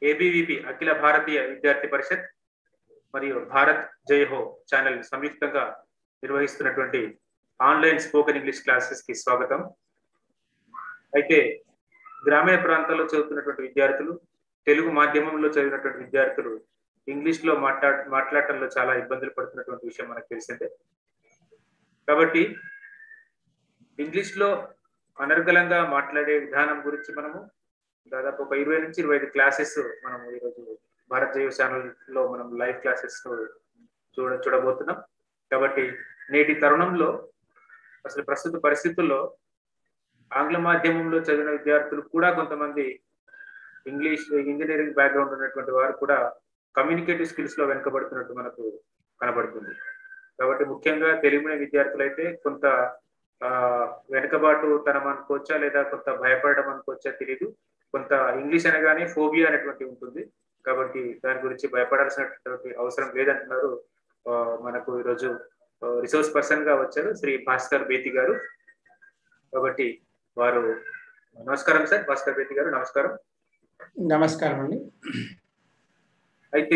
ABVP అఖిల భారతీయ విద్యార్థి పరిషత్ మరియు భారత్ జై హో ఛానల్ సంయుక్తంగా నిర్వహిస్తున్నటువంటి ఆన్లైన్ స్పోకెన్ ఇంగ్లీష్ క్లాసెస్ కి స్వాగతం అయితే గ్రామీణ ప్రాంతాల్లో చదువుతున్నటువంటి విద్యార్థులు తెలుగు మాధ్యమంలో చదివినటువంటి విద్యార్థులు ఇంగ్లీష్ లో మాట్లా మాట్లాడటంలో చాలా ఇబ్బందులు పడుతున్నటువంటి విషయం మనకు తెలిసిందే కాబట్టి ఇంగ్లీష్ లో అనర్గళంగా మాట్లాడే విధానం గురించి మనము దాదాపు ఒక ఇరవై నుంచి ఇరవై ఐదు క్లాసెస్ మనం ఈరోజు భారత్ జైవ ఛానల్ లో మనం లైవ్ క్లాసెస్ చూడ చూడబోతున్నాం కాబట్టి నేటి తరుణంలో అసలు ప్రస్తుత పరిస్థితుల్లో ఆంగ్ల మాధ్యమంలో చదివిన విద్యార్థులు కూడా కొంతమంది ఇంగ్లీష్ ఇంజనీరింగ్ బ్యాక్గ్రౌండ్ ఉన్నటువంటి వారు కూడా కమ్యూనికేటివ్ స్కిల్స్ లో వెనుకబడుతున్నట్టు మనకు కనబడుతుంది కాబట్టి ముఖ్యంగా తెలుగు మీడియం విద్యార్థులు అయితే కొంత వెనుకబాటు తనం అనుకోవచ్చా లేదా కొంత భయపడడం అనుకోవచ్చా తెలియదు కొంత ఇంగ్లీష్ అనగానే ఫోబియా అనేటువంటి ఉంటుంది కాబట్టి దాని గురించి భయపడాల్సినటువంటి అవసరం లేదంటున్నారు మనకు ఈరోజు రిసోర్స్ పర్సన్ గా వచ్చారు శ్రీ భాస్కర్ బేతి గారు కాబట్టి వారు నమస్కారం సార్ భాస్కర్ బేతి గారు నమస్కారం నమస్కారం అండి అయితే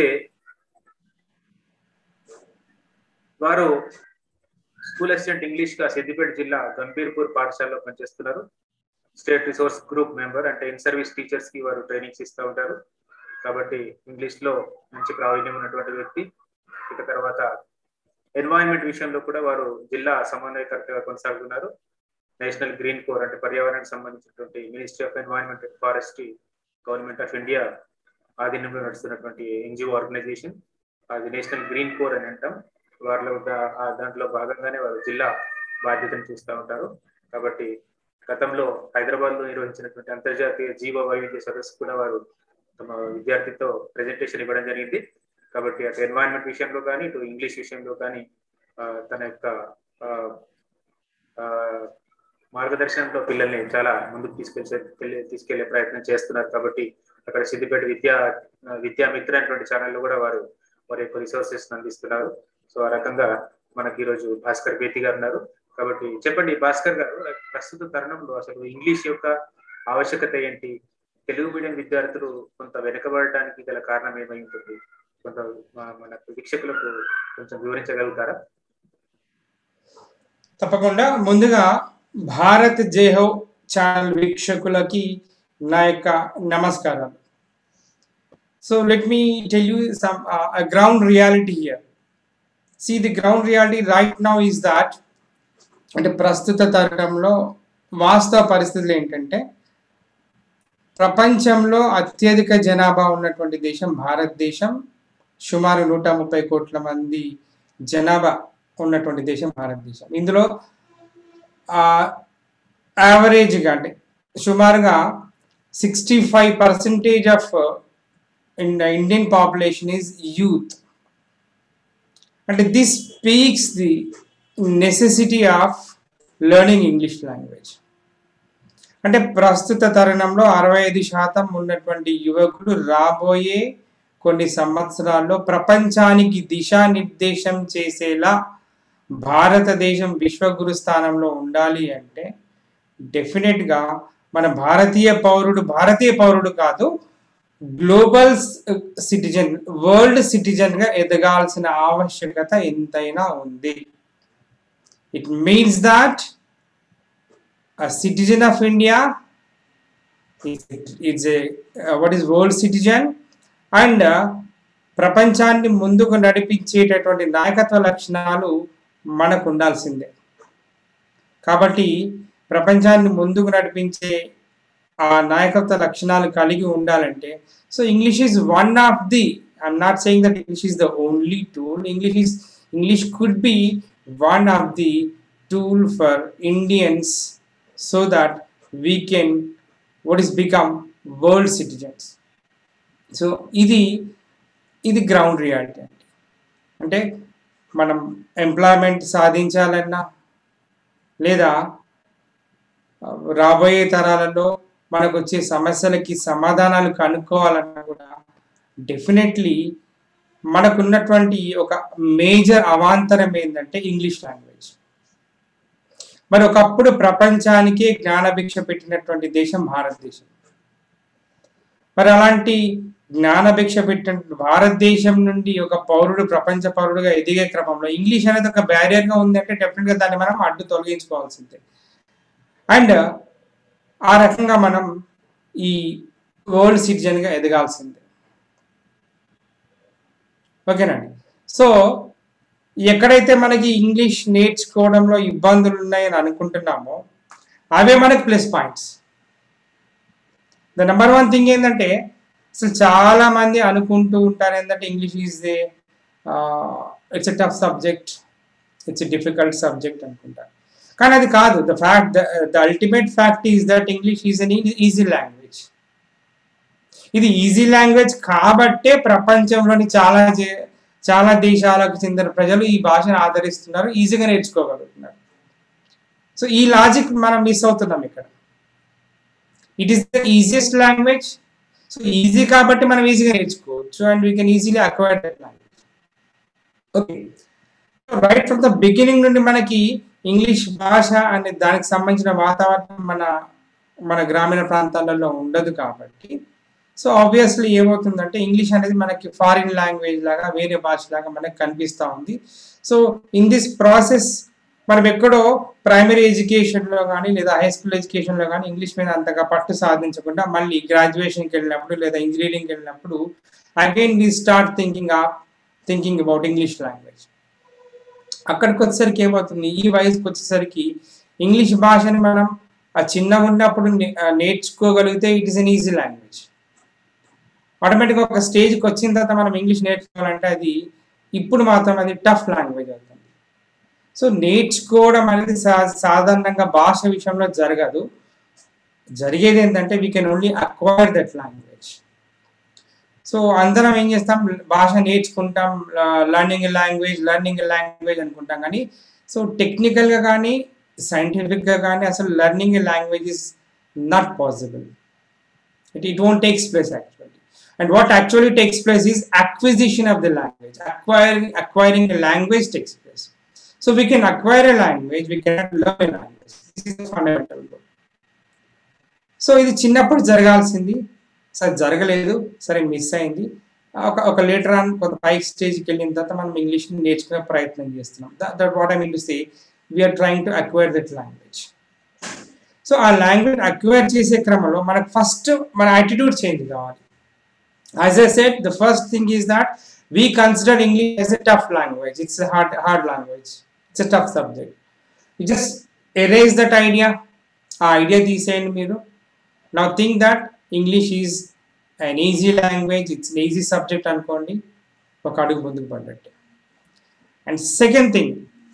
వారు స్కూల్ అసిస్టెంట్ ఇంగ్లీష్ గా సిద్దిపేట జిల్లా గంభీర్పూర్ పాఠశాలలో పనిచేస్తున్నారు స్టేట్ రిసోర్స్ గ్రూప్ మెంబర్ అంటే ఇన్ సర్వీస్ టీచర్స్ కి వారు ట్రైనింగ్స్ ఇస్తూ ఉంటారు కాబట్టి ఇంగ్లీష్ లో మంచి ప్రావీణ్యం ఉన్నటువంటి వ్యక్తి ఇక తర్వాత ఎన్వైరన్మెంట్ విషయంలో కూడా వారు జిల్లా సమన్వయకర్తగా కొనసాగుతున్నారు నేషనల్ గ్రీన్ కోర్ అంటే పర్యావరణానికి సంబంధించినటువంటి ministry of environment and forestry government of India ఆధీనంలో నడుస్తున్నటువంటి ఎన్జిఓ ఆర్గనైజేషన్ అది నేషనల్ గ్రీన్ కోర్ అని అంటాం వారిలో దాంట్లో భాగంగానే వారు జిల్లా బాధ్యతను చూస్తూ ఉంటారు కాబట్టి గతంలో హైదరాబాద్ లో నిర్వహించినటువంటి అంతర్జాతీయ జీవ వైవిధ్య సదస్సు కూడా వారు తమ విద్యార్థితో ప్రెజెంటేషన్ ఇవ్వడం జరిగింది కాబట్టి అటు ఎన్వైరన్మెంట్ విషయంలో కానీ ఇటు ఇంగ్లీష్ విషయంలో కానీ తన యొక్క మార్గదర్శనంలో పిల్లల్ని చాలా ముందుకు తీసుకెళ్ళే తీసుకెళ్లే ప్రయత్నం చేస్తున్నారు కాబట్టి అక్కడ సిద్దిపేట విద్యా విద్యామిత్ర అనేటువంటి ఛానల్లో కూడా వారు వారి యొక్క రిసోర్సెస్ అందిస్తున్నారు సో ఆ రకంగా మనకి ఈరోజు భాస్కర్ బేతి గారు ఉన్నారు కాబట్టి చెప్పండి భాస్కర్ గారు ప్రస్తుత తరుణంలో అసలు ఇంగ్లీష్ యొక్క ఆవశ్యకత ఏంటి తెలుగు మీడియం విద్యార్థులు కొంత వెనుకబడటానికి గల కారణం ఏమై ఉంటుంది కొంత మన వీక్షకులకు కొంచెం వివరించగలుగుతారా తప్పకుండా ముందుగా భారత్ జేహో ఛానల్ వీక్షకులకి నా యొక్క నమస్కారాలు so let me tell you some ground reality here see the ground reality right now is that అంటే ప్రస్తుత తరుణంలో వాస్తవ పరిస్థితులు ఏంటంటే ప్రపంచంలో అత్యధిక జనాభా ఉన్నటువంటి దేశం భారతదేశం సుమారు నూట ముప్పై కోట్ల మంది జనాభా ఉన్నటువంటి దేశం భారతదేశం ఇందులో యావరేజ్గా అంటే సుమారుగా sixty five percentage of in Indian population is youth అంటే this speaks the necessity of learning English language అంటే ప్రస్తుత తరుణంలో అరవై ఐదు శాతం ఉన్నటువంటి యువకులు రాబోయే కొన్ని సంవత్సరాల్లో ప్రపంచానికి దిశానిర్దేశం చేసేలా భారతదేశం విశ్వగురు స్థానంలో ఉండాలి అంటే డెఫినెట్గా మన భారతీయ పౌరుడు భారతీయ పౌరుడు కాదు గ్లోబల్ సిటిజన్ వరల్డ్ సిటిజన్గా ఎదగాల్సిన ఆవశ్యకత ఎంతైనా ఉంది it means that a citizen of India is a uh, what is world citizen and uh, ప్రపంచాన్ని ముందుకు నడిపించేటటువంటి నాయకత్వ లక్షణాలు మనకు ఉండాల్సిందే కాబట్టి ప్రపంచాన్ని ముందుకు నడిపించే ఆ నాయకత్వ లక్షణాలు కలిగి ఉండాలంటే so English is one of the I'm not saying that English is the only tool English is English could be one of the tool for Indians so that we can what is become world citizens so ఇది ఇది ground reality అంటే అంటే మనం employment సాధించాలన్నా లేదా రాబోయే తరాలలో మనకు వచ్చే సమస్యలకి సమాధానాలు కనుక్కోవాలన్నా కూడా డెఫినెట్లీ మనకున్నటువంటి ఒక మేజర్ అవాంతరం ఏంటంటే ఇంగ్లీష్ లాంగ్వేజ్ మరి ఒకప్పుడు ప్రపంచానికే జ్ఞానభిక్ష పెట్టినటువంటి దేశం భారతదేశం మరి అలాంటి జ్ఞానభిక్ష పెట్టిన భారతదేశం నుండి ఒక పౌరుడు ప్రపంచ పౌరుడుగా ఎదిగే క్రమంలో ఇంగ్లీష్ అనేది ఒక బ్యారియర్ గా ఉంది అంటే డెఫినెట్ గా దాన్ని మనం అడ్డు తొలగించుకోవాల్సిందే అండ్ ఆ రకంగా మనం ఈ వరల్డ్ సిటిజన్ గా ఎదగాల్సిందే ఓకేనండి సో ఎక్కడైతే మనకి ఇంగ్లీష్ నేర్చుకోవడంలో ఇబ్బందులు ఉన్నాయని అనుకుంటున్నామో అవే మనకి plus points the number one thing ఏంటంటే అసలు చాలా మంది అనుకుంటూ ఉంటారు ఏంటంటే English is a it's a tough subject it's a difficult subject అనుకుంటారు కానీ అది కాదు the fact the ultimate fact is that English is an easy language ఇది ఈజీ లాంగ్వేజ్ కాబట్టే ప్రపంచంలోని చాలా జే- చాలా దేశాలకు చెందిన ప్రజలు ఈ భాషను ఆదరిస్తున్నారు ఈజీగా నేర్చుకోగలుగుతున్నారు సో ఈ లాజిక్ మనం మిస్ అవుతున్నాం ఇక్కడ it is the easiest language so easy కాబట్టి మనం ఈజీగా నేర్చుకోవచ్చు and we can easily acquire that language okay right from the beginning నుండి మనకి ఇంగ్లీష్ భాష అనే దానికి సంబంధించిన వాతావరణం మన మన గ్రామీణ ప్రాంతాలలో ఉండదు కాబట్టి సో ఆబ్వియస్లీ ఏమవుతుందంటే ఇంగ్లీష్ అనేది మనకి ఫారిన్ లాంగ్వేజ్ లాగా వేరే భాష లాగా మనకి కనిపిస్తూ ఉంది సో ఇన్ దిస్ ప్రాసెస్ మనం ఎక్కడో ప్రైమరీ ఎడ్యుకేషన్లో కానీ లేదా హై స్కూల్ ఎడ్యుకేషన్లో కానీ ఇంగ్లీష్ మీద అంతగా పట్టు సాధించకుండా మళ్ళీ గ్రాడ్యుయేషన్కి వెళ్ళినప్పుడు లేదా ఇంజనీరింగ్కి వెళ్ళినప్పుడు again we start thinking of thinking about English language అక్కడికి వచ్చేసరికి ఏమవుతుంది ఈ వయసుకి వచ్చేసరికి ఇంగ్లీష్ భాషని మనం ఆ చిన్నగా ఉన్నప్పుడు నే- ఆ నేర్చుకోగలిగితే it is an easy language ఆటోమేటిక్గా ఒక స్టేజ్కి వచ్చిన తర్వాత మనం ఇంగ్లీష్ నేర్చుకోవాలంటే అది ఇప్పుడు మాత్రం అది టఫ్ లాంగ్వేజ్ అవుతుంది సో నేర్చుకోవడం అనేది సా- సాధారణంగా భాష విషయంలో జరగదు జరిగేది ఏంటంటే we can only acquire that language so అందరం ఏం చేస్తాం భాష నేర్చుకుంటాం లర్నింగ్ లాంగ్వేజ్ లర్నింగ్ లాంగ్వేజ్ అనుకుంటాం కానీ సో టెక్నికల్గా కానీ సైంటిఫిక్గా కానీ అసలు learning language is not possible it, it won't takes place actually and what actually takes place is acquisition of the language acquiring acquiring a language takes place so we can acquire a language we cannot learn a language this is the fundamental goal so ఇది చిన్నప్పుడు జరగాల్సింది సరే జరగలేదు సరే miss అయింది ఒక ఒక later on కొంత పైకి స్టేజ్కి వెళ్ళిన తర్వాత మనం ఇంగ్లీష్ని నేర్చుకునే ప్రయత్నం చేస్తున్నాం that what I mean to say we are trying to acquire that language so ఆ లాంగ్వేజ్ అక్వైర్ చేసే క్రమంలో మనకు ఫస్ట్ మన యాటిట్యూడ్ చేంజ్ కావాలి as I said the first thing is that we consider English as a tough language it's hard hard language it's a tough subject you just erase that idea ఆ idea తీసేయండి మీరు నా think that English is an easy language it's easy subject అనుకోండి ఒక అడుగు ముందుకు పడ్డట్టు and second thing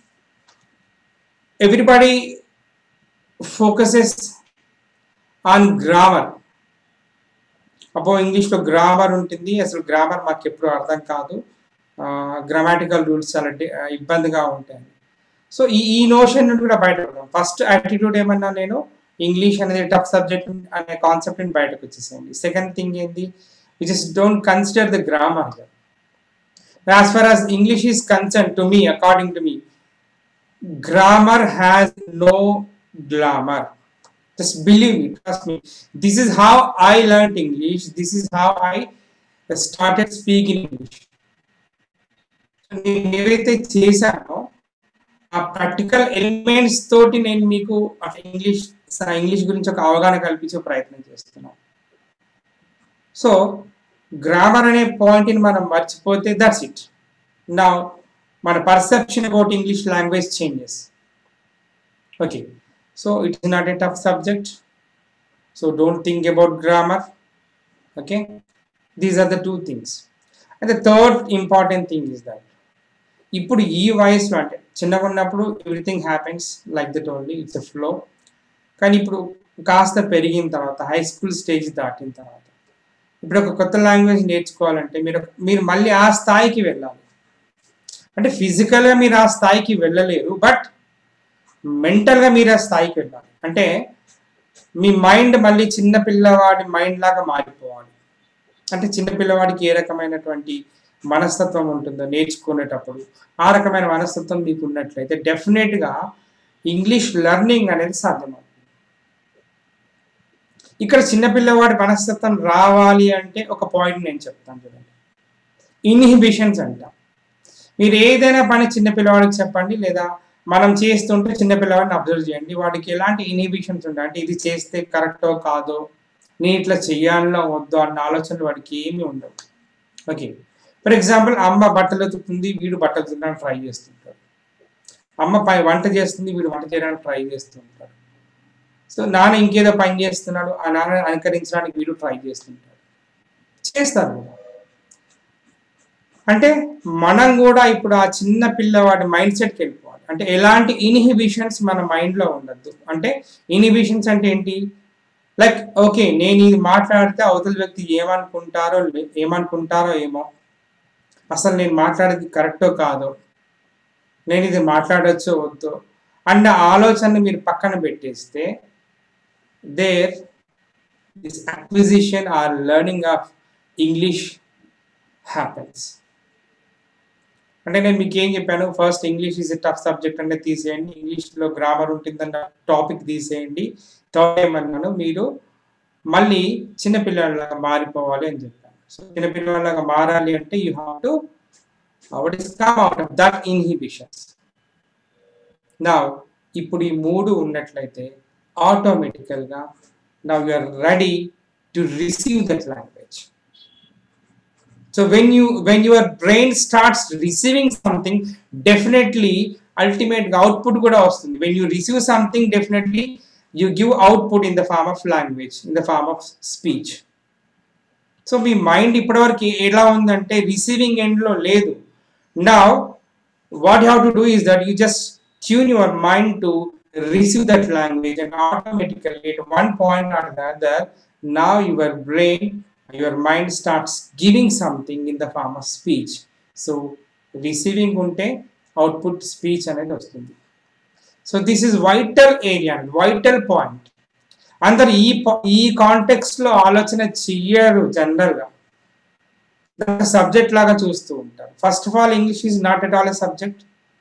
everybody focuses on grammar అపో ఇంగ్లీష్లో గ్రామర్ ఉంటుంది అసలు గ్రామర్ మాకు ఎప్పుడు అర్థం కాదు గ్రామాటికల్ రూల్స్ చాలా డి- ఆ, ఇబ్బందిగా ఉంటాయి సో ఈ ఈ నోషన్ నుండి కూడా బయటపడదాం ఫస్ట్ యాటిట్యూడ్ ఏమన్నా నేను ఇంగ్లీష్ అనేది టఫ్ సబ్జెక్ట్ అనే కాన్సెప్ట్ నుండి బయటకు వచ్చేసేయండి సెకండ్ థింగ్ ఏంటి which is don't consider the grammar as far as English is concern to me according to me grammar has no glamour just believe me trust me this is how i learned english this is how i started speaking english నేను ఏవైతే చేశానో ఆ practical elements తోటి నేను మీకు English English గురించి ఒక అవగాహన కల్పించే ప్రయత్నం చేస్తున్నాను సో గ్రామర్ అనే పాయింట్ని మనం మర్చిపోతే దట్స్ ఇట్ నా మన perception about English language changes okay so it is not a tough subject so don't think about grammar okay these are the two things and the third important thing is that ఇప్పుడు ఈ వయసులో అంటే చిన్నగా ఉన్నప్పుడు everything happens like that only it's a flow కానీ ఇప్పుడు కాస్త పెరిగిన తర్వాత హై స్కూల్ స్టేజ్ దాటిన తర్వాత ఇప్పుడు ఒక కొత్త లాంగ్వేజ్ నేర్చుకోవాలంటే మీరు మీరు మళ్ళీ ఆ స్థాయికి వెళ్ళాలి అంటే ఫిజికల్గా మీరు ఆ స్థాయికి వెళ్ళలేరు బట్ మెంటల్గా మీరు ఆ స్థాయికి వెళ్ళాలి అంటే మీ మైండ్ మళ్ళీ చిన్న పిల్లవాడి మైండ్ లాగా మారిపోవాలి అంటే చిన్న పిల్లవాడికి ఏ రకమైనటువంటి మనస్తత్వం ఉంటుందో నేర్చుకునేటప్పుడు ఆ రకమైన మనస్తత్వం మీకు ఉన్నట్లయితే డెఫినెట్గా ఇంగ్లీష్ లెర్నింగ్ అనేది సాధ్యమవుతుంది ఇక్కడ చిన్నపిల్లవాడి మనస్తత్వం రావాలి అంటే ఒక పాయింట్ నేను చెప్తాను చూడండి ఇన్హిబిషన్స్ అంటాం మీరు ఏదైనా పని చిన్నపిల్లవాడికి చెప్పండి లేదా మనం చేస్తుంటే చిన్నపిల్లవాడిని అబ్జర్వ్ చేయండి వాడికి ఎలాంటి ఇన్హిబిషన్స్ ఉంటాయి అంటే ఇది చేస్తే కరెక్టో కాదో నేను ఇట్లా చెయ్యాలో వద్దో అన్న ఆలోచనలు వాడికి ఏమీ ఉండవు ఓకే ఫర్ ఎగ్జాంపుల్ అమ్మ బట్టలు ఉతుకుతుంది వీడు బట్టలు ఉతకడానికి ట్రై చేస్తుంటాడు అమ్మ పై వంట చేస్తుంది వీడు వంట చేయడానికి ట్రై చేస్తుంటాడు సో నాన్న ఇంకేదో పని చేస్తున్నాడు ఆ నాన్న అనుకరించడానికి వీడు ట్రై చేస్తుంటాడు చేస్తారు కూడా అంటే మనం కూడా ఇప్పుడు ఆ చిన్న పిల్లవాడి మైండ్ సెట్కి వెళ్ళిపోవాలి అంటే ఎలాంటి ఇన్హిబిషన్స్ మన మైండ్లో ఉండద్దు అంటే ఇన్హిబిషన్స్ అంటే ఏంటి లైక్ ఓకే నేను ఇది మాట్లాడితే అవతల వ్యక్తి ఏమనుకుంటారో లే- ఏమనుకుంటారో ఏమో అసలు నేను మాట్లాడేది కరెక్టో కాదో నేను ఇది మాట్లాడొచ్చో వద్దో అన్న ఆలోచన మీరు పక్కన పెట్టేస్తే there this acquisition or learning of English happens అంటే నేను మీకు ఏం చెప్పాను first English is a tough subject అంటే తీసేయండి ఇంగ్లీష్లో గ్రామర్ ఉంటుందన్న టాపిక్ తీసేయండి థర్డ్ ఏమన్నాను మీరు మళ్ళీ చిన్నపిల్లలాగా మారిపోవాలి అని చెప్పాను సో చిన్నపిల్లలాగా మారాలి అంటే you have to what is come out of that inhibitions నా ఇప్పుడు ఈ మూడు ఉన్నట్లయితే ఆటోమేటికల్గా now you are ready to receive that language so when you when your brain starts receiving something definitely ultimate output కూడా వస్తుంది when you receive something definitely you give output in the form of language in the form of speech so మీ mind ఇప్పటివరకు ఎలా ఉందంటే receiving ఎండ్లో లేదు నా what have to do is that you just tune your mind to receive that language and automatically at one point or the other now your brain your mind starts giving something in the form of speech so receiving ఉంటే output speech అనేది వస్తుంది so this is vital area vital point అందరు ఈ ప- ఈ context లో ఆలోచన చెయ్యరు జనరల్ గా సబ్జెక్ట్ లాగా చూస్తూ ఉంటారు first of all English is not at all a subject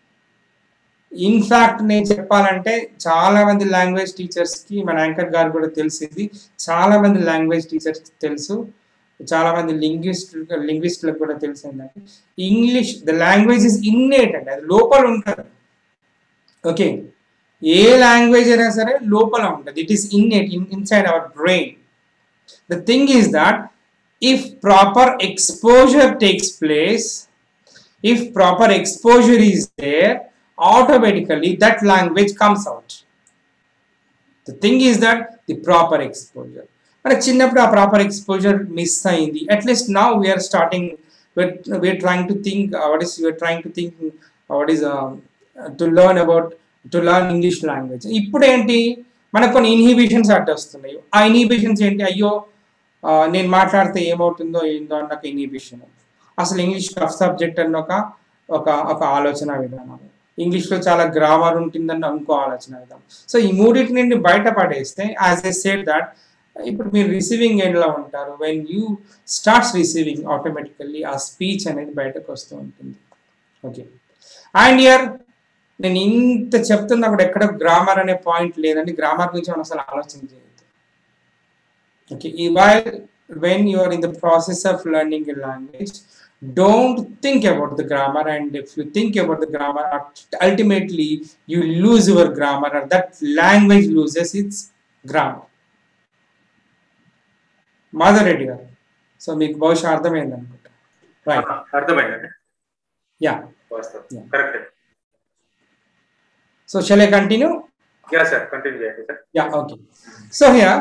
in fact నేను చెప్పాలంటే చాలా మంది లాంగ్వేజ్ టీచర్స్ కి మన యాంకర్ గారు కూడా తెలిసింది చాలా మంది లాంగ్వేజ్ టీచర్స్ తెలుసు చాలా మంది లింగ్విస్ట్ లింగ్విస్ట్లకు కూడా తెలుసు ఏంటంటే English the language is innate అండి అది లోపల ఉంటుంది ఓకే ఏ లాంగ్వేజ్ అయినా సరే లోపల ఉంటుంది it is innate in inside our brain the thing is that if proper exposure takes place if proper exposure is there automatically that language comes out the thing is that the proper exposure మనకి చిన్నప్పుడు ఆ proper exposure miss అయింది at least now we are starting we are trying to think what is you are trying to think what is to learn about to learn English language ఇప్పుడు ఏంటి మనకు కొన్ని inhibitions అడ్డు వస్తున్నాయి ఆ ఇన్హిబిషన్స్ ఏంటి అయ్యో ఆ, నేను మాట్లాడితే ఏమవుతుందో ఏందో అన్న ఒక ఇన్హిబిషన్ అసలు ఇంగ్లీష్ టఫ్ సబ్జెక్ట్ అన్న ఒక ఒక ఒక ఆలోచన విధానం ఇంగ్లీష్లో చాలా గ్రామర్ ఉంటుందన్న ఇంకో ఆలోచన విధానం సో ఈ మూడింటి నుండి బయటపడేస్తే యాజ్ ఎ సేడ్ దట్ ఇప్పుడు మీరు రిసీవింగ్ ఎండ్లో ఉంటారు when you starts receiving automatically ఆ స్పీచ్ అనేది బయటకు వస్తూ ఉంటుంది ఓకే అండ్ ఇయర్ నేను ఇంత చెప్తున్నా కూడా ఎక్కడ గ్రామర్ అనే పాయింట్ లేదండి గ్రామర్ గురించి మనం అసలు ఆలోచన చేయొద్దు okay while when you are in the process of learning a language don't think about the grammar and if you think about the grammar ultimately you lose your grammar or that language loses its grammar Madhav Reddy గారు so మీకు బహుశా అర్థమైంది అనుకుంటా right అర్థమైందండి yeah వాస్తవం Yeah. Correct so shall I continue yeah sir continue చేయండి sir yeah okay so here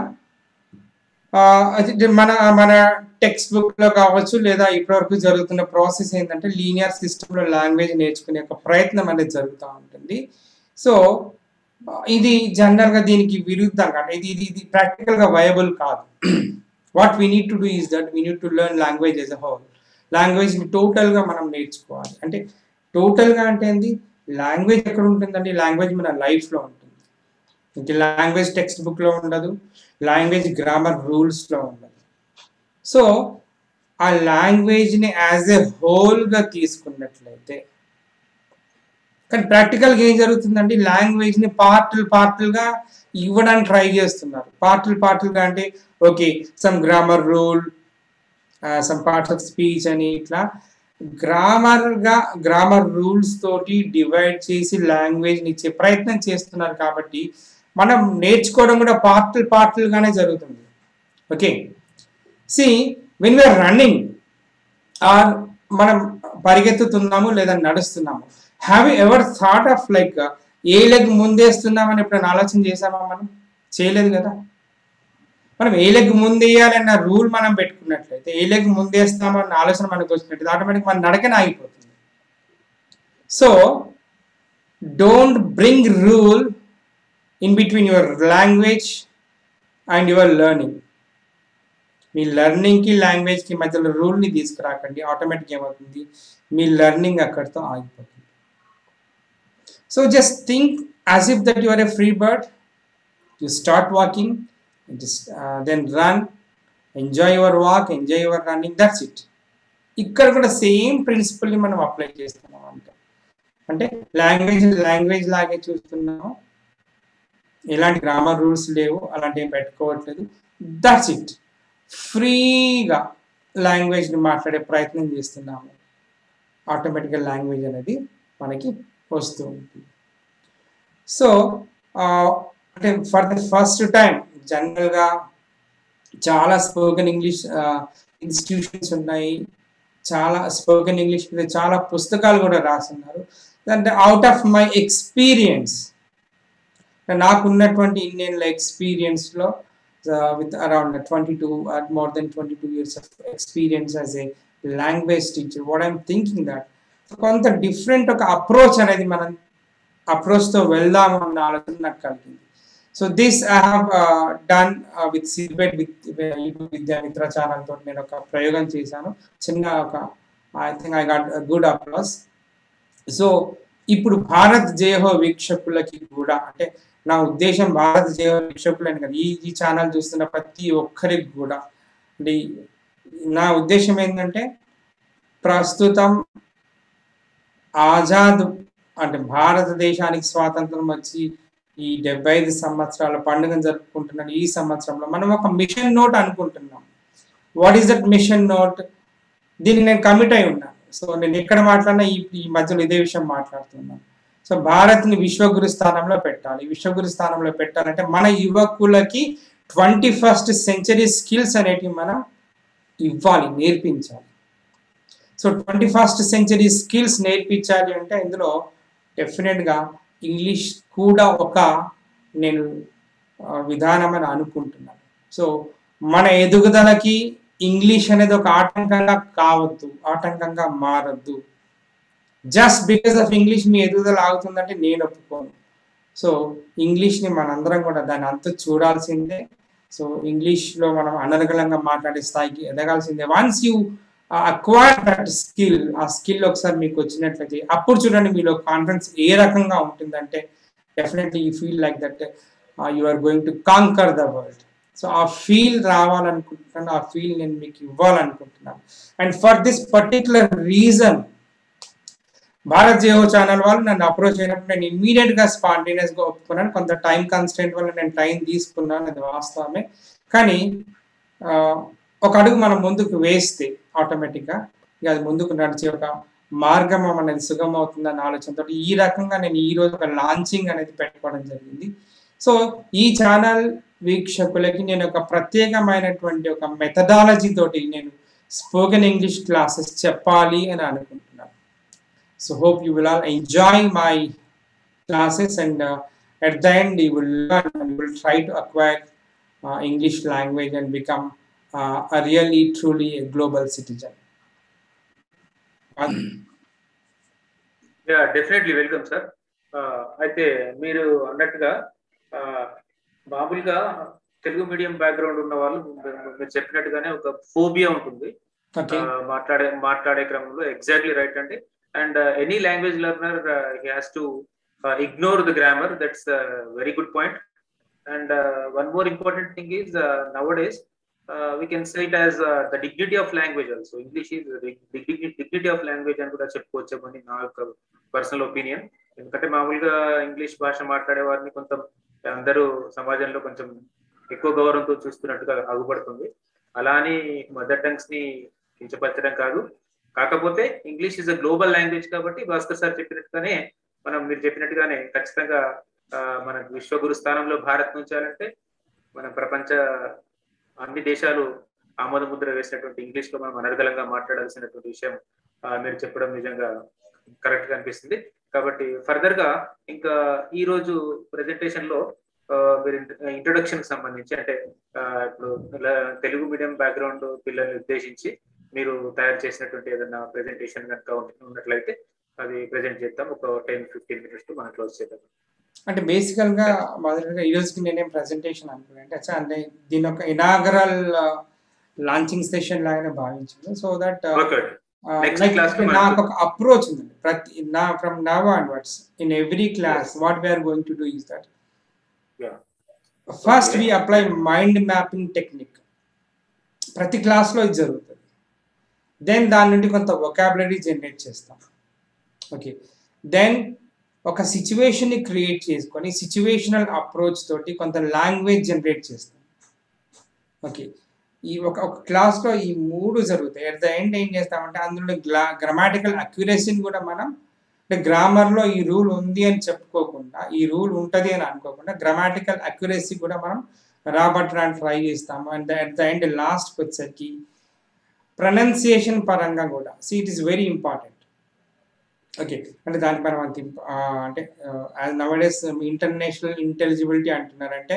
మన మన టెక్స్ట్ బుక్ లో కావచ్చు లేదా ఇప్పటివరకు జరుగుతున్న ప్రాసెస్ ఏంటంటే లీనియర్ సిస్టమ్ లో లాంగ్వేజ్ నేర్చుకునే ఒక ప్రయత్నం అనేది జరుగుతూ ఉంటుంది సో ఇది జనరల్ గా దీనికి విరుద్ధంగా అంటే ఇది ఇది ఇది ప్రాక్టికల్ గా వయబుల్ కాదు what we need to do is that we need to learn language as a whole language ని టోటల్ గా మనం నేర్చుకోవాలి అంటే టోటల్ గా అంటే ఏంది లాంగ్వేజ్ ఎక్కడ ఉంటుందంటే లాంగ్వేజ్ మన లైఫ్ లో ఉంటుంది ఇంక లాంగ్వేజ్ టెక్స్ట్ బుక్ లో ఉండదు లాంగ్వేజ్ గ్రామర్ రూల్స్ లో ఉండదు సో ఆ లాంగ్వేజ్ ని యాజ్ ఎ హోల్ గా తీసుకున్నట్లయితే కానీ ప్రాక్టికల్గా ఏం జరుగుతుందంటే లాంగ్వేజ్ని పార్టులు పార్టులుగా ఇవ్వడానికి ట్రై చేస్తున్నారు పార్టులు పార్టులుగా అంటే okay some grammar rule some parts of speech అని ఇట్లా గ్రామర్గా గ్రామర్ రూల్స్ తోటి డివైడ్ చేసి లాంగ్వేజ్ని ఇచ్చే ప్రయత్నం చేస్తున్నారు కాబట్టి మనం నేర్చుకోవడం కూడా పార్టులు పార్టులుగానే జరుగుతుంది okay see when we are running or మనం పరిగెత్తుతున్నాము లేదా నడుస్తున్నాము have ever thought of like a leg ముందేస్తున్నామని ఎప్పుడైనా ఆలోచన చేసామా మనం చేయలేదు కదా మనం ఏ లెగ్ ముందేయాలన్న రూల్ మనం పెట్టుకున్నట్లయితే ఏ లెగ్ ముందేస్తామన్న ఆలోచన మనకు వచ్చినట్టు ఆటోమేటిక్ మన నడకనే ఆగిపోతుంది so don't bring rule in between your language and your learning మీ లెర్నింగ్కి లాంగ్వేజ్కి మధ్యలో రూల్ని తీసుకురాకండి ఆటోమేటిక్ ఏమవుతుంది మీ లెర్నింగ్ అక్కడితో ఆగిపోతుంది so just think as if that your a free bird you start walking just then run enjoy your walk enjoy your running that's it ఇక్కడ కూడా సేమ్ ప్రిన్సిపల్ని మనం అప్లై చేస్తున్నాం అంటే అంటే లాంగ్వేజ్ లాంగ్వేజ్ లాగే చూస్తున్నాము ఎలాంటి గ్రామర్ రూల్స్ లేవు అలాంటివి పెట్టుకోవట్లేదు దట్స్ ఇట్ ఫ్రీగా లాంగ్వేజ్ని మాట్లాడే ప్రయత్నం చేస్తున్నాము ఆటోమేటిక్గా లాంగ్వేజ్ అనేది మనకి వస్తూ ఉంటుంది సో అంటే ఫర్ ద ఫస్ట్ టైం జనరల్గా చాలా స్పోకెన్ ఇంగ్లీష్ ఇన్స్టిట్యూషన్స్ ఉన్నాయి చాలా స్పోకెన్ ఇంగ్లీష్ మీద చాలా పుస్తకాలు కూడా రాస్తున్నారు అంటే అవుట్ ఆఫ్ మై ఎక్స్పీరియన్స్ నాకున్నటువంటి ఇండియన్ల ఎక్స్పీరియన్స్లో with around twenty two more than twenty two years of experience as a language teacher what I'm thinking that కొంత డిఫరెంట్ ఒక అప్రోచ్ అనేది మనం అప్రోచ్తో వెళ్దాము అన్న ఆలోచన నాకు కలిగింది so this I have done with సిబెట్ విత్ యూట్యూబ్ విద్యామిత్ర ఛానల్ తోటి నేను ఒక ప్రయోగం చేశాను చిన్న ఒక I think I got good applause సో ఇప్పుడు భారత్ జయహో వీక్షకులకి కూడా అంటే నా ఉద్దేశం భారత్ జయహో వీక్షకులని కదా ఈ ఈ ఛానల్ చూస్తున్న ప్రతి ఒక్కరికి కూడా అంటే నా ఉద్దేశం ఏంటంటే ప్రస్తుతం ఆజాద్ అంటే భారతదేశానికి స్వాతంత్రం వచ్చి ఈ డెబ్బై ఐదు సంవత్సరాల పండుగను జరుపుకుంటున్న ఈ సంవత్సరంలో మనం ఒక మిషన్ నోట్ అనుకుంటున్నాం what is that mission note దీనికి నేను కమిట్ అయి ఉన్నాను సో నేను ఎక్కడ మాట్లాడినా ఈ ఈ మధ్యలో ఇదే విషయం మాట్లాడుతున్నాను సో భారత్ని విశ్వగురు స్థానంలో పెట్టాలి విశ్వగురు స్థానంలో పెట్టాలంటే మన యువకులకి ట్వంటీ ఫస్ట్ సెంచరీ స్కిల్స్ అనేటివి మనం ఇవ్వాలి నేర్పించాలి so twenty first century skills నేర్పించాలి అంటే ఇందులో డెఫినెట్గా ఇంగ్లీష్ కూడా ఒక నేను విధానం అని అనుకుంటున్నాను సో మన ఎదుగుదలకి ఇంగ్లీష్ అనేది ఒక ఆటంకంగా కావద్దు ఆటంకంగా మారద్దు జస్ట్ బికాస్ ఆఫ్ ఇంగ్లీష్ మీ ఎదుగుదల ఆగుతుందంటే నేను ఒప్పుకోను సో ఇంగ్లీష్ని మనందరం కూడా దాన్ని అంత చూడాల్సిందే సో ఇంగ్లీష్లో మనం అనర్గళంగా మాట్లాడే స్థాయికి ఎదగాల్సిందే once you acquire that skill ఆ స్కిల్ ఒకసారి మీకు వచ్చినట్లయితే అప్పుడు చూడండి మీలో కాన్ఫిడెన్స్ ఏ రకంగా ఉంటుందంటే definitely you feel like that you are going to conquer the world so ఆ ఫీల్ రావాలనుకుంటున్నాను ఆ ఫీల్ నేను మీకు ఇవ్వాలనుకుంటున్నాను and for this particular reason Bharat Jiyo channel వాళ్ళు నన్ను అప్రోచ్ అయినప్పుడు నేను ఇమ్మీడియట్ గా స్పాంటేనియస్ గా ఒప్పుకున్నాను కొంత టైం కన్స్టెంట్ వల్ల నేను టైం తీసుకున్నాను అది వాస్తవమే కానీ ఒక అడుగు మనం ముందుకు వేస్తే ఆటోమేటిక్గా ఇక అది ముందుకు నడిచే ఒక మార్గం అనేది సుగమం అవుతుందన్న ఆలోచనతో ఈ రకంగా నేను ఈ రోజు ఒక లాంచింగ్ అనేది పెట్టుకోవడం జరిగింది సో ఈ ఛానల్ వీక్షకులకి నేను ఒక ప్రత్యేకమైనటువంటి ఒక మెథడాలజీ తోటి నేను స్పోకెన్ ఇంగ్లీష్ క్లాసెస్ చెప్పాలి అని అనుకుంటున్నాను so hope you will all enjoy my classes and at the end you will learn and you will try to acquire uh, english language and become uh, a really truly a global citizen yeah definitely welcome sir అయితే మీరు అన్నట్టుగా మామూలుగా Telugu medium background ఉన్న వాళ్ళు మీరు చెప్పినట్టుగానే ఒక phobia ఉంటుంది మాట్లాడే మాట్లాడే క్రమంలో ఎగ్జాక్ట్లీ రైట్ అండి and any language learner he has to ignore the grammar that's very good point and one more important thing is nowadays we can say it as the dignity of language also English is dignity of language అని కూడా చెప్పుకోవచ్చామని నా యొక్క personal opinion ఎందుకంటే మామూలుగా English భాష మాట్లాడే వారిని కొంత అందరూ సమాజంలో కొంచెం ఎక్కువ గౌరవంతో చూస్తున్నట్టుగా అగుపడుతుంది అలా అని మదర్ టంగ్స్ ని కించపరచడం కాదు కాకపోతే English is a global language కాబట్టి భాస్కర్ సార్ చెప్పినట్టుగానే మనం మీరు చెప్పినట్టుగానే ఖచ్చితంగా మన విశ్వగురు స్థానంలో భారత్ ఉంచాలంటే మన ప్రపంచ అన్ని దేశాలు ఆమోద ముద్ర వేసినటువంటి ఇంగ్లీష్ లో మనం అనర్గలంగా మాట్లాడాల్సినటువంటి విషయం మీరు చెప్పడం నిజంగా కరెక్ట్ గా అనిపిస్తుంది కాబట్టి ఫర్దర్ గా ఇంకా ఈ రోజు ప్రెజెంటేషన్ లో మీరు ఇంట్రొడక్షన్ కి సంబంధించి అంటే ఇప్పుడు తెలుగు మీడియం బ్యాక్గ్రౌండ్ పిల్లల్ని ఉద్దేశించి మీరు తయారు చేసినటువంటి ఏదైనా ప్రెజెంటేషన్ కనుక ఉన్నట్లయితే అది ప్రెజెంట్ చేద్దాం ఒక టెన్ ఫిఫ్టీన్ మినిట్స్ మనం క్లోజ్ చేద్దాం అంటే బేసికల్ గా మొదటిగా ఈ రోజుకి నేనేం ప్రెజెంటేషన్ అనుకున్నాను అంటే అంటే దీని ఒక ఇనాగరల్ లాంచింగ్ సెషన్ లాగానే భావించాను సో దట్ నాకు ఒక అప్రోచ్ ఉంది ప్రతి నా from now onwards in every class what we are going to do is that first we apply mind mapping technique ప్రతి క్లాస్లో ఇది జరుగుతుంది దెన్ దాని నుండి కొంత ఒకాబులరీ జనరేట్ చేస్తాం ఓకే దెన్ ఒక సిచ్యువేషన్ని క్రియేట్ చేసుకొని సిచ్యువేషనల్ అప్రోచ్ తోటి కొంత లాంగ్వేజ్ జనరేట్ చేస్తాం ఓకే ఈ ఒక ఒక క్లాస్లో ఈ మూడు జరుగుతాయి ఎట్ ద ఎండ్ ఏం చేస్తామంటే అందులో గ్లా గ్రామాటికల్ అక్యురసీని కూడా మనం అంటే గ్రామర్లో ఈ రూల్ ఉంది అని చెప్పుకోకుండా ఈ రూల్ ఉంటుంది అని అనుకోకుండా గ్రామాటికల్ అక్యురసీ కూడా మనం రాబట్టడానికి ట్రై చేస్తాము అండ్ అట్ ద ఎండ్ లాస్ట్కి వచ్చేసరికి ప్రొనౌన్సియేషన్ పరంగా కూడా see it is very important okay అంటే దానిపైన మనకి అంటే నవడేస్ ఇంటర్నేషనల్ ఇంటెలిజిబిలిటీ అంటున్నారంటే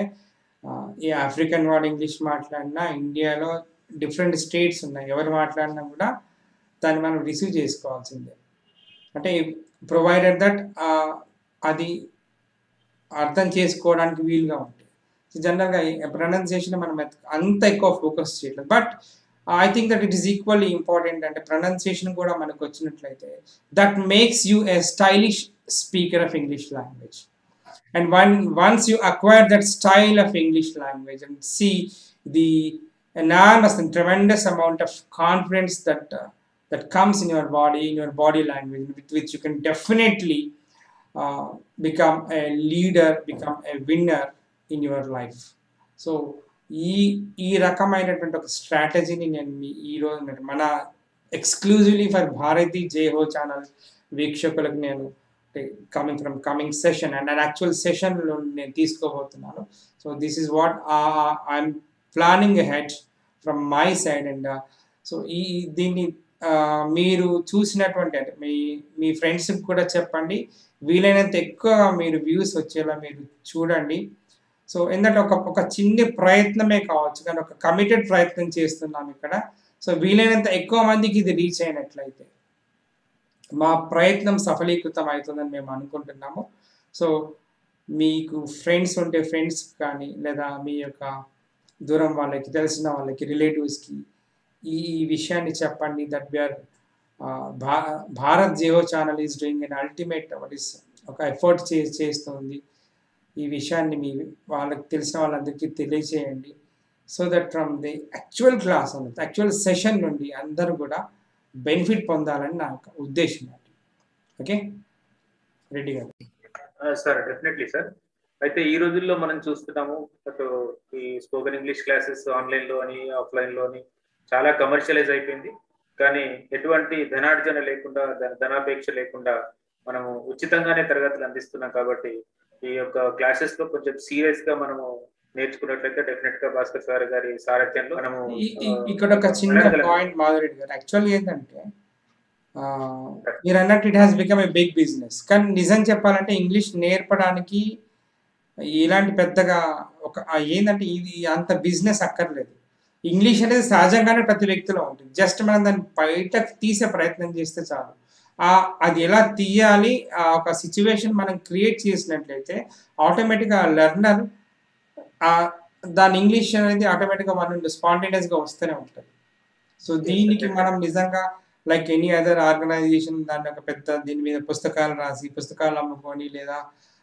ఈ ఆఫ్రికన్ వాడు ఇంగ్లీష్ మాట్లాడినా ఇండియాలో డిఫరెంట్ స్టేట్స్ ఉన్నాయి ఎవరు మాట్లాడినా కూడా దాన్ని మనం రిసీవ్ చేసుకోవాల్సిందే అంటే ప్రొవైడెడ్ దట్ అది అర్థం చేసుకోవడానికి వీలుగా ఉంటుంది జనరల్గా ప్రొనౌన్సియేషన్ మనం అంత ఎక్కువ ఫోకస్ చేయట్లేదు but I think that it is equally important అంటే ప్రొనౌన్సియేషన్ కూడా మనకు వచ్చినట్లయితే that makes you a stylish speaker of English language and when once you acquire that style of english language and see the enormous and tremendous amount of confidence that uh, that comes in your body in your body language with which you can definitely uh, become a leader become a winner in your life so ఈ ఈ రకమైనటువంటి ఒక స్ట్రాటజీని నేను మీ ఈరోజు మన exclusively for Bharati Jeho channel వీక్షకులకు నేను coming from coming session and and actual సెషన్లో నేను తీసుకోబోతున్నాను so this is what I'm planning head from my side and so ఈ దీన్ని మీరు చూసినటువంటి అంటే మీ మీ ఫ్రెండ్స్కి కూడా చెప్పండి వీలైనంత ఎక్కువ మీరు వ్యూస్ వచ్చేలా మీరు చూడండి సో ఎందుకంటే ఒక ఒక చిన్న ప్రయత్నమే కావచ్చు కానీ ఒక కమిటెడ్ ప్రయత్నం చేస్తున్నాం ఇక్కడ సో వీలైనంత ఎక్కువ మందికి ఇది రీచ్ అయినట్లయితే మా ప్రయత్నం సఫలీకృతం అవుతుందని మేము అనుకుంటున్నాము సో మీకు ఫ్రెండ్స్ ఉంటే ఫ్రెండ్స్ కానీ లేదా మీ యొక్క దూరం వాళ్ళకి తెలిసిన వాళ్ళకి రిలేటివ్స్కి ఈ విషయాన్ని చెప్పండి దట్ వీఆర్ భా Bharat Jiyo channel is doing an ultimate what is ఒక ఎఫర్ట్ చే చేస్తుంది ఈ విషయాన్ని మీ వాళ్ళకి తెలిసిన వాళ్ళందరికీ తెలియచేయండి so that from the actual class అన్నది యాక్చువల్ సెషన్ నుండి అందరూ కూడా బెనిఫిట్ పొందాలని నా ఉద్దేశం ఓకే రెడ్డి గారు సార్ డెఫినెట్లీ సార్ అయితే ఈ రోజుల్లో మనం చూస్తున్నాము అటు ఈ స్పోకెన్ ఇంగ్లీష్ క్లాసెస్ ఆన్లైన్ లో అని ఆఫ్లైన్ లో అని చాలా కమర్షియలైజ్ అయిపోయింది కానీ ఎటువంటి ధనార్జన లేకుండా ధనాపేక్ష లేకుండా మనము ఉచితంగానే తరగతులు అందిస్తున్నాం కాబట్టి ఈ యొక్క క్లాసెస్ లో కొంచెం సీరియస్ గా మనము నేర్చుకున్నట్లయితే డెఫినెట్ గా భాస్కర్ సార్ గారి సారథ్యంలో మనము ఇక్కడ ఒక చిన్న పాయింట్ మాధురెడ్డి గారు యాక్చువల్లీ ఏంటంటే మీరు అన్నట్టు it has become a big business కానీ నిజం చెప్పాలంటే ఇంగ్లీష్ నేర్పడానికి ఇలాంటి పెద్దగా ఒక ఏంటంటే ఇది అంత బిజినెస్ అక్కర్లేదు ఇంగ్లీష్ అనేది సహజంగానే ప్రతి వ్యక్తిలో ఉంటుంది జస్ట్ మనం దాన్ని బయటకు తీసే ప్రయత్నం చేస్తే చాలు అది ఎలా తీయాలి ఆ ఒక సిచ్యువేషన్ మనం క్రియేట్ చేసినట్లయితే ఆటోమేటిక్గా లెర్నర్ దాని ఇంగ్లీష్ అనేది ఆటోమేటిక్గా మన నుండి స్పాంటేనియస్గా వస్తూనే ఉంటుంది సో దీనికి మనం నిజంగా లైక్ ఎనీ అదర్ ఆర్గనైజేషన్ దాన్ని ఒక పెద్ద దీని మీద పుస్తకాలు రాసి పుస్తకాలు అమ్ముకొని లేదా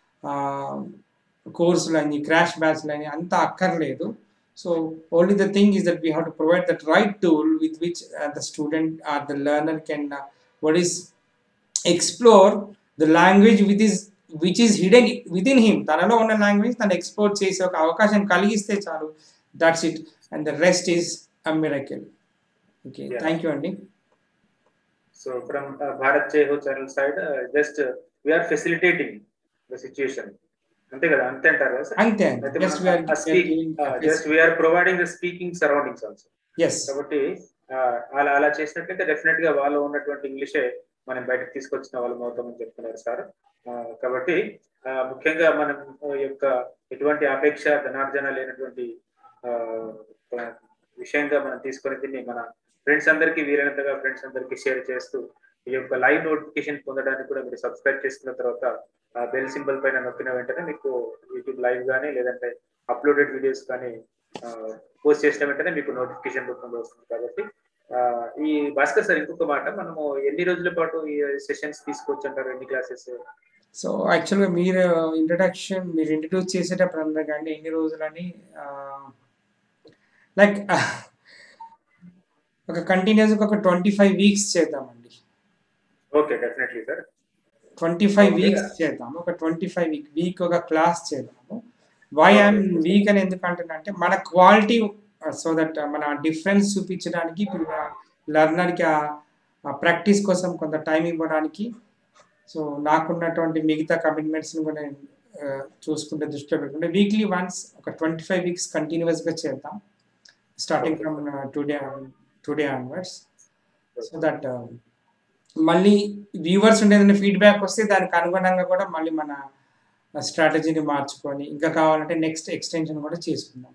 కోర్సులు అని క్రాష్ బ్యాచ్లు అని అంత అక్కర్లేదు so only the thing is that we have to provide that right tool with which the student or the learner can what is explore the language with is which is hidden within him తనలో ఉన్న language తను export చేసే ఒక అవకాశం కలిగిస్తే చాలు that's it and the rest is a miracle okay Yeah. Thank you అండి So from uh, Bharat Jai Ho channel side, uh, just uh, we are facilitating the situation. అంతే కదా అంతే అంటారు కదా సార్ అంతే అయితే just just we are providing the speaking surroundings also yes కాబట్టి ఆ, అలా అలా చేసినట్లయితే డెఫినెట్ గా వాళ్ళు ఉన్నటువంటి ఇంగ్లీషే మనం బయటకు తీసుకొచ్చిన వాళ్ళం అవుతామని చెప్తున్నారు సార్ ఆ, కాబట్టి ఆ, ముఖ్యంగా మనం ఈ యొక్క ఎటువంటి అపేక్ష ధనార్జన లేనటువంటి ఆ, ఆ, విషయంగా మనం తీసుకొని దీన్ని మన ఫ్రెండ్స్ అందరికీ వీలైనంతగా ఫ్రెండ్స్ అందరికీ షేర్ చేస్తూ ఈ యొక్క లైవ్ నోటిఫికేషన్ పొందడానికి కూడా మీరు సబ్స్క్రైబ్ చేసుకున్న తర్వాత ఆ బెల్ సింబల్ పైన నొక్కిన వెంటనే మీకు యూట్యూబ్ లైవ్ కానీ లేదంటే అప్లోడెడ్ వీడియోస్ కానీ పోస్ట్ చేసిన వెంటనే మీకు నోటిఫికేషన్ రూపంలో వస్తుంది కాబట్టి ఆ, ఈ భాస్కర్ సార్ ఇంకొక మాట మనము ఎన్ని రోజుల పాటు ఈ సెషన్స్ తీసుకోవచ్చు అంటారు ఎన్ని క్లాసెస్ సో యాక్చువల్గా మీరు ఇంట్రడక్షన్ మీరు ఇంట్రడ్యూస్ చేసేటప్పుడు అన్నారు కానీ ఎన్ని రోజులని లైక్ ఒక కంటిన్యూస్ ఒక ట్వంటీ ఫైవ్ వీక్స్ చేద్దామండి okay definitely sir twenty five Okay. Weeks చేద్దాము ఒక ట్వంటీ ఫైవ్ వీక్ వీక్ ఒక క్లాస్ చేద్దాము వై ఐఎమ్ Okay. వీక్ అని ఎందుకు అంటున్నా అంటే మన క్వాలిటీ సో దట్ మన డిఫరెన్స్ చూపించడానికి లర్నర్కి ఆ ప్రాక్టీస్ కోసం కొంత టైం ఇవ్వడానికి సో నాకున్నటువంటి మిగతా కమిట్మెంట్స్ని కూడా నేను ఆ, చూసుకుంటే దృష్టిలో పెట్టుకుంటే వీక్లీ వన్స్ ఒక ట్వంటీ ఫైవ్ వీక్స్ కంటిన్యూస్గా చేద్దాం starting Okay. From today today onwards so that మళ్ళీ వ్యూవర్స్ ఉండేదైనా ఫీడ్బ్యాక్ వస్తే దానికి అనుగుణంగా కూడా మళ్ళీ మన స్ట్రాటజీని మార్చుకొని ఇంకా కావాలంటే నెక్స్ట్ ఎక్స్టెన్షన్ కూడా చేసుకుందాం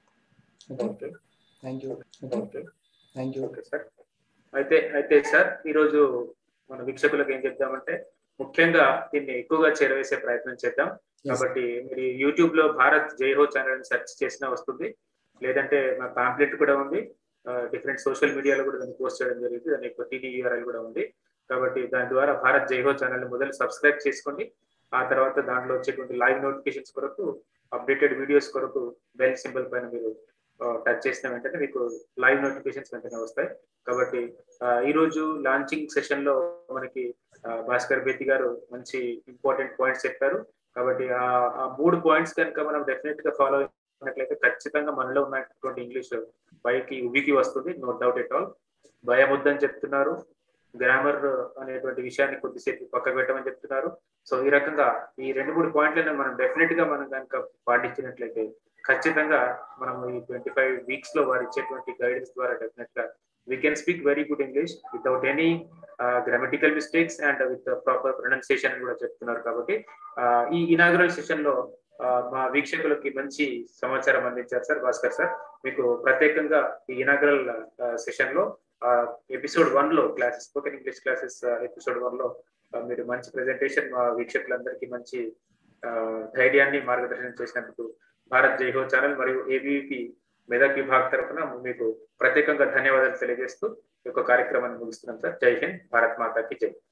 okay okay thank you okay okay thank you okay sir అయితే అయితే సార్ ఈరోజు మన వీక్షకులకు ఏం చెప్తామంటే ముఖ్యంగా దీన్ని ఎక్కువగా చేరవేసే ప్రయత్నం చేద్దాం కాబట్టి మీరు యూట్యూబ్ లో భారత్ జైహో ఛానల్ సెర్చ్ చేసినా వస్తుంది లేదంటే మా పాంప్లెట్ కూడా ఉంది డిఫరెంట్ సోషల్ మీడియాలో కూడా దాన్ని పోస్ట్ చేయడం జరిగింది దాని యొక్క టీడీ యూఆర్ఎల్ కూడా ఉంది కాబట్టి దాని ద్వారా భారత్ జైహో ఛానల్ మొదలు సబ్స్క్రైబ్ చేసుకోండి ఆ తర్వాత దాంట్లో వచ్చేటువంటి లైవ్ నోటిఫికేషన్స్ కొరకు అప్డేటెడ్ వీడియోస్ కొరకు బెల్ సింబల్ పైన మీరు టచ్ చేసిన వెంటనే మీకు లైవ్ నోటిఫికేషన్స్ వెంటనే వస్తాయి కాబట్టి ఆ, ఈ రోజు లాంచింగ్ సెషన్ లో మనకి ఆ, భాస్కర్ బేతి గారు మంచి ఇంపార్టెంట్ పాయింట్స్ చెప్పారు కాబట్టి ఆ ఆ మూడు పాయింట్స్ కనుక మనం డెఫినెట్ గా ఫాలో అయినట్లయితే ఖచ్చితంగా మనలో ఉన్నటువంటి ఇంగ్లీష్ పైకి ఉబికి వస్తుంది నో డౌట్ ఎట్ ఆల్ భయం వద్దని చెప్తున్నారు గ్రామర్ అనేటువంటి విషయాన్ని కొద్దిసేపు పక్కకు పెట్టమని చెప్తున్నారు సో ఈ రకంగా ఈ రెండు మూడు పాయింట్లను మనం డెఫినెట్ గా మనం కనుక పాటించినట్లయితే ఖచ్చితంగా మనం ఈ ట్వంటీ ఫైవ్ వీక్స్ లో వారు ఇచ్చేటువంటి గైడెన్స్ ద్వారా డెఫినెట్ గా we can speak very good English without any grammatical mistakes and with proper pronunciation కూడా చెప్తున్నారు కాబట్టి ఆ, ఈ ఇనాగ్రల్ సెషన్ లో ఆ, మా వీక్షకులకి మంచి సమాచారం అందించారు సార్ భాస్కర్ సార్ మీకు ప్రత్యేకంగా ఈ ఇనాగ్రల్ సెషన్ లో ఎపిసోడ్ వన్ లో classes spoken English classes episode one లో ఆ, మీరు మంచి ప్రెజెంటేషన్ మా వీక్షకులందరికీ మంచి ఆ, ధైర్యాన్ని మార్గదర్శనం చేసినందుకు భారత్ జైహో ఛానల్ మరియు ఏబీపీ మెదక్ విభాగ్ తరఫున మీకు ప్రత్యేకంగా ధన్యవాదాలు తెలియజేస్తూ ఈ యొక్క కార్యక్రమాన్ని ముగిస్తున్నాం సార్ జై హింద్ భారత్ మాతాకి జై